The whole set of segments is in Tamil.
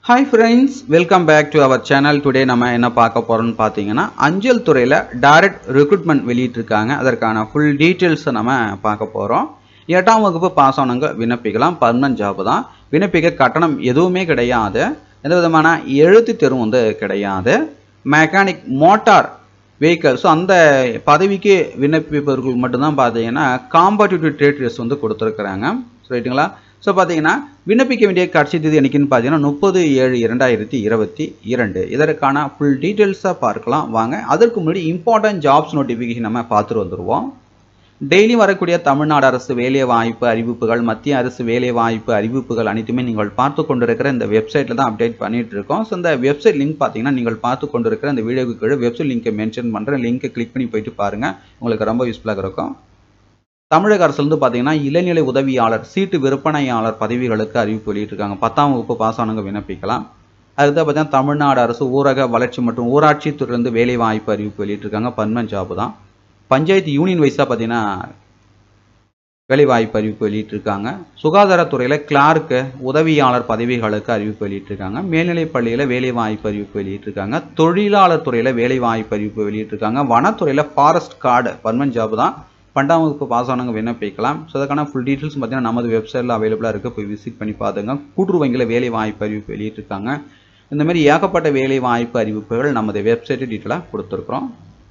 hi friends welcome back to our channel today நம்ம என்ன பார்க்க போகிறோம்னு பார்த்தீங்கன்னா அஞ்சல் துறையில் டைரக்ட் ரெக்ரூட்மெண்ட் வெளியிட்டிருக்காங்க அதற்கான ஃபுல் டீட்டெயில்ஸை நம்ம பார்க்க போகிறோம் எட்டாம் வகுப்பு பாஸ் ஆனவங்க விண்ணப்பிக்கலாம் பர்மனன்ட் ஜாப் தான் விண்ணப்பிக்க கட்டணம் எதுவுமே கிடையாது எந்த விதமான எழுத்து தேர்வும் வந்து கிடையாது மெக்கானிக் மோட்டார் வெஹிக்கல் ஸோ அந்த பதவிக்கு விண்ணப்பிப்பவர்கள் மட்டும்தான் பார்த்தீங்கன்னா காம்படிட்டிவ் ட்ரேட் டெஸ்ட் வந்து கொடுத்துருக்குறாங்க ரைட்டுங்களா ஸோ பார்த்தீங்கன்னா விண்ணப்பிக்க வேண்டிய கடைசி தேதி என்னைக்குன்னு பார்த்தீங்கன்னா முப்பது ஏழு இரண்டாயிரத்தி இருபத்தி இரண்டு இதற்கான ஃபுல் டீட்டெயில்ஸாக பார்க்கலாம் வாங்க அதற்கு முன்னாடி இம்பார்ட்டன்ட் ஜாப்ஸ் நோட்டிஃபிகேஷன் நம்ம பார்த்துட்டு வந்துடுவோம் டெய்லி வரக்கூடிய தமிழ்நாடு அரசு வேலை வாய்ப்பு அறிவிப்புகள் மத்திய அரசு வேலை வாய்ப்பு அறிவிப்புகள் அனைத்துமே நீங்கள் பார்த்து கொண்டிருக்கிற இந்த வெப்சைட்டில் தான் அப்டேட் பண்ணிட்டு இருக்கோம் ஸோ இந்த வெப்சைட் லிங்க் பார்த்தீங்கன்னா நீங்கள் பார்த்து கொண்டிருக்கிற இந்த வீடியோக்கு கீழே வெப்சைட் லிங்கை மென்ஷன் பண்ணுறேன் லிங்கை கிளிக் பண்ணி போயிட்டு பாருங்கள் உங்களுக்கு ரொம்ப யூஸ்ஃபுல்லாக இருக்கும் தமிழக அரசுலேருந்து பார்த்தீங்கன்னா இளநிலை உதவியாளர் சீட்டு விற்பனையாளர் பதவிகளுக்கு அறிவிப்பு வெளியிட்டிருக்காங்க பத்தாம் வகுப்பு பாஸ் ஆனவங்க விண்ணப்பிக்கலாம் அதுக்கு பார்த்தீங்கன்னா தமிழ்நாடு அரசு ஊரக வளர்ச்சி மற்றும் ஊராட்சி துறையிலிருந்து வேலை வாய்ப்பு அறிவிப்பு வெளியிட்டிருக்காங்க பர்மனன்ட் ஜாப் தான் பஞ்சாயத்து யூனியன் வைஸாக பார்த்தீங்கன்னா வேலைவாய்ப்பு அறிவிப்பு வெளியிட்டிருக்காங்க சுகாதாரத்துறையில் கிளார்க்கு உதவியாளர் பதவிகளுக்கு அறிவிப்பு வெளியிட்டிருக்காங்க மேல்நிலைப் பள்ளியில் வேலைவாய்ப்பு அறிவிப்பு வெளியிட்டிருக்காங்க தொழிலாளர் துறையில் வேலைவாய்ப்பு அறிவிப்பு வெளியிட்டிருக்காங்க வனத்துறையில் ஃபாரஸ்ட் கார்டு பர்மனன்ட் ஜாப் தான் பன்னெண்டாம் வகுப்பு பாஸ் ஆனவங்க விண்ணப்பிக்கலாம் ஸோ அதுக்கான ஃபுல் டீட்டெயில்ஸ் பார்த்தீங்கன்னா நமது வெப்சைட்டில் அவைலபிளாக இருக்குது போய் விசிட் பண்ணி பார்த்துங்க கூட்டுறவு வங்கியில் வேலை வாய்ப்பு அறிவிப்பு வெளியிட்டிருக்காங்க இந்த மாதிரி ஏகப்பட்ட வேலை வாய்ப்பு அறிவிப்புகள் நமது வெப்சைட்டு டீட்டெயிலாக கொடுத்துருக்குறோம்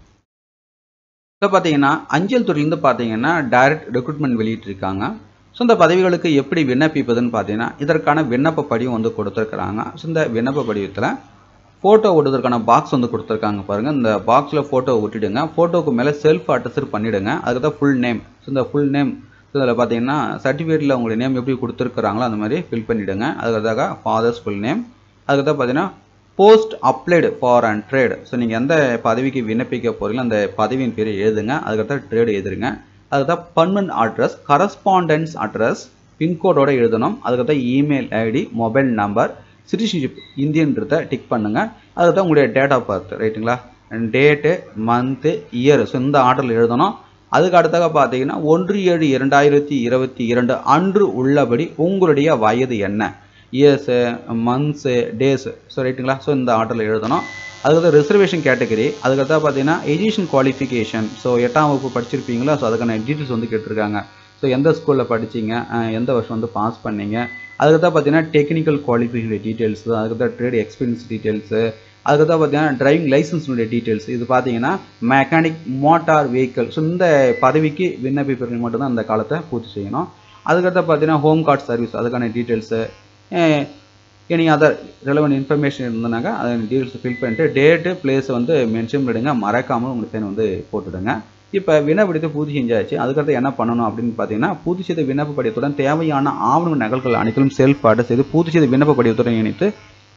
இப்போ பார்த்தீங்கன்னா அஞ்சல் துறையிலேருந்து பார்த்தீங்கன்னா டைரக்ட் ரெக்ரூட்மெண்ட் வெளியிட்டிருக்காங்க ஸோ இந்த பதவிகளுக்கு எப்படி விண்ணப்பிப்பதுன்னு பார்த்தீங்கன்னா இதற்கான விண்ணப்ப படிவம் வந்து கொடுத்துருக்குறாங்க ஸோ இந்த விண்ணப்ப படிவத்தில் ஃபோட்டோ ஓட்டுவதற்கான பாக்ஸ் வந்து கொடுத்துருக்காங்க பாருங்கள் இந்த பாக்ஸில் ஃபோட்டோ ஒட்டிடுங்க ஃபோட்டோவுக்கு மேலே செல்ஃப் அட்டஸ்டர் பண்ணிவிடுங்க அதுக்கு தான் ஃபுல் நேம் ஸோ இந்த ஃபுல் நேம் ஸோ இதில் பார்த்தீங்கன்னா சர்டிஃபிகேட்டில் உங்களுடைய நேம் எப்படி கொடுத்துருக்குறாங்களோ அந்த மாதிரி ஃபில் பண்ணிவிடுங்க அதுக்காக ஃபாதர்ஸ் ஃபுல் நேம் அதுக்கு தான் பார்த்தீங்கன்னா post applied for and trade so நீங்கள் எந்த பதவிக்கு விண்ணப்பிக்க போகிறீங்களோ அந்த பதவியின் பேரை எழுதுங்க அதுக்கடுத்த ட்ரேடு எழுதுருங்க அதுக்கடுத்த பர்மனன்ட் அட்ரஸ் கரஸ்பாண்டன்ஸ் அட்ரஸ் பின்கோடோட எழுதணும் அதுக்கடுத்த email ID mobile number citizenship இந்தியன்றதை டிக் பண்ணுங்கள் அதுக்கு உங்களுடைய டேட் ஆஃப் பர்த் ரைட்டுங்களா டேட்டு மந்த்து இயர் ஸோ இந்த ஆர்டரில் எழுதணும் அதுக்கு அடுத்தாக பார்த்தீங்கன்னா ஒன்று ஏழு இரண்டாயிரத்தி இருபத்தி இரண்டு அன்று உள்ளபடி உங்களுடைய வயது என்ன இயர்ஸு மந்த்ஸு டேஸு ஸோ ரைட்டுங்களா ஸோ இந்த ஆர்டரில் எழுதணும் அதுக்கடுத்து ரிசர்வேஷன் கேட்டகரி அதுக்கடுத்தா பார்த்தீங்கன்னா எஜுகேஷன் குவாலிஃபிகேஷன் ஸோ எட்டாம் வகுப்பு படிச்சிருப்பீங்களா ஸோ அதுக்கான டீட்டெயில்ஸ் வந்து கேட்டிருக்காங்க ஸோ எந்த ஸ்கூலில் படிச்சிங்க எந்த வருஷம் வந்து பாஸ் பண்ணீங்க அதுக்கடுத்தா பார்த்தீங்கன்னா டெக்னிக்கல் குவாலிஃபிகேஷன் டீட்டெயில்ஸ் அதுக்கடுத்தா ட்ரேட் எக்ஸ்பீரியன்ஸ் டீட்டெயில்ஸு அதுக்கடுத்தா பார்த்தீங்கன்னா டிரைவிங் லைசன்ஸுடைய டீட்டெயில்ஸ் இது பார்த்தீங்கன்னா மெக்கானிக் மோட்டார் வெஹிக்கிள் ஸோ இந்த பதவிக்கு விண்ணப்பிப்பவர்கள் மட்டும்தான் அந்த காலத்தை பூர்த்தி செய்யணும் அதுக்கடுத்தா பார்த்தீங்கன்னா ஹோம் கார்டு சர்வீஸ் அதுக்கான details any other relevant information இருந்தனாக்கா அதை டீட்டெயில்ஸ் ஃபில் பண்ணிட்டு டேட்டு பிளேஸை வந்து மென்ஷன் பண்ணிடுங்க மறக்காமல் உங்களுக்கு பேர் வந்து போட்டுடுங்க இப்போ விண்ணப்படித்து பூர்த்தி செஞ்சாச்சு அதுக்கடுத்து என்ன பண்ணணும் அப்படின்னு பார்த்தீங்கன்னா பூர்த்தி செய்த விண்ணப்ப படிவத்துடன் தேவையான ஆவண நகல்கள் அனைத்திலும் செல்ஃப் ஆர்டர் செய்து பூர்த்தி செய்த விண்ணப்ப படிவத்துடன் இணைத்து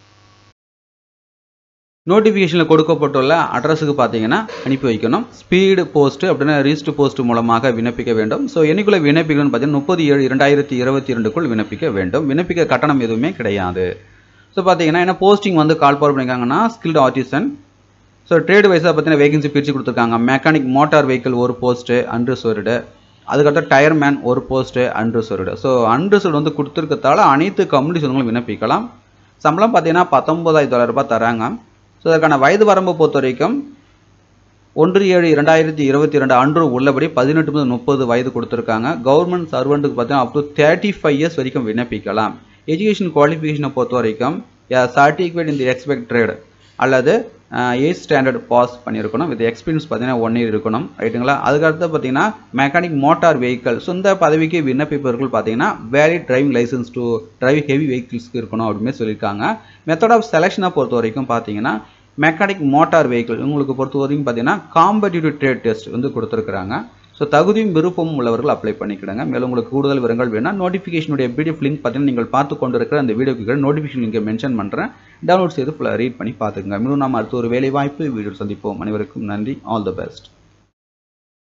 நோட்டிஃபிகேஷனில் கொடுக்கப்பட்டுள்ள அட்ரஸுக்கு பார்த்தீங்கன்னா அனுப்பி வைக்கணும் ஸ்பீடு போஸ்ட் அப்படின்னா ரிஜிஸ்ட் போஸ்ட் மூலமாக விண்ணப்பிக்க வேண்டும் ஸோ என்னைக்குள்ள விண்ணப்பிக்கணும்னு பார்த்தீங்கன்னா முப்பது ஏழு இரண்டாயிரத்தி இருபத்தி ரெண்டுக்குள் விண்ணப்பிக்க வேண்டும் விண்ணப்பிக்க கட்டணம் எதுவுமே கிடையாது ஸோ பார்த்தீங்கன்னா என்ன போஸ்டிங் வந்து கால் பவர் பண்ணியிருக்காங்கன்னா ஸ்கில்டு ஆர்டிசன் ஸோ ட்ரேடு வைஸாக பார்த்தீங்கன்னா வேகன்சி பிரித்து கொடுத்துருக்காங்க மெக்கானிக் மோட்டார் வெஹிக்கிள் ஒரு போஸ்ட்டு அன்ரிசர்வ்டு அதுக்கடுத்து டயர் மேன் ஒரு போஸ்ட்டு அன்ரிசர்வ்டு ஸோ அன்ரிசர்வ்டு வந்து கொடுத்துருக்கத்தால அனைத்து கம்யூனிட்டிகளும் விண்ணப்பிக்கலாம் சம்பளம் பார்த்தீங்கன்னா பத்தொம்பதாயிரத்தி தொள்ளாயிரம் ரூபாய் தராங்க ஸோ அதற்கான வயது வரம்பு பொறுத்த வரைக்கும் ஒன்று ஏழு இரண்டாயிரத்தி இருபத்தி ரெண்டு அன்று உள்ளபடி பதினெட்டு முதல் முப்பது வயது கொடுத்துருக்காங்க கவர்மெண்ட் சர்வெண்ட்டுக்கு பார்த்தீங்கன்னா up to thirty five years வரைக்கும் விண்ணப்பிக்கலாம் எஜுகேஷன் குவாலிஃபிகேஷனை பொறுத்த வரைக்கும் சர்டிஃபிகேட் இந்த எக்ஸ்பெக்ட் ட்ரேடு அல்லது எயிட் ஸ்டாண்டர்ட் பாஸ் பண்ணியிருக்கணும் வித் எக்ஸ்பீரியன்ஸ் பார்த்தீங்கன்னா ஒன் இயர் இருக்கணும் ரைட்டுங்களா அதுக்கடுத்து பார்த்தீங்கன்னா மெக்கானிக் மோட்டார் வெஹிக்கல் சொந்த பதவிக்கு விண்ணப்பிப்பவர்கள் பார்த்தீங்கன்னா valid driving licence to drive heavy வெஹிக்கிள்ஸ்க்கு இருக்கணும் அப்படின்னு சொல்லியிருக்காங்க மெத்தட் ஆஃப் செலெக்ஷனை பொறுத்த வரைக்கும் பார்த்தீங்கன்னா மெக்கானிக் மோட்டார் வெஹிக்கிள் உங்களுக்கு பொறுத்த வரைக்கும் பார்த்தீங்கன்னா காம்படிட்டிவ் ட்ரேட் டெஸ்ட் வந்து கொடுத்துருக்குறாங்க ஸோ தகுதியும் விருப்பமும் உள்ளவர்கள் அப்ளை பண்ணிக்கிடுங்க மேலும் உங்களுக்கு கூடுதல் விவரங்கள் வேணால் நோட்டிஃபிகேஷனுடைய பிடிஎஃப் லிங்க் பார்த்தீங்கன்னா நீங்கள் பார்த்து கொண்டு இருக்கிற அந்த வீடியோக்கு நோட்டிஃபிகேஷன் லிங்கை மென்ஷன் பண்ணுறேன் டவுன்லோட் செய்து ஃபுல்லாக ரீட் பண்ணி பார்த்துக்கங்க மேலும் நாம் அடுத்த ஒரு வேலை வாய்ப்பு வீடியோ சந்திப்போம் அனைவருக்கும் நன்றி ஆல் தி பெஸ்ட்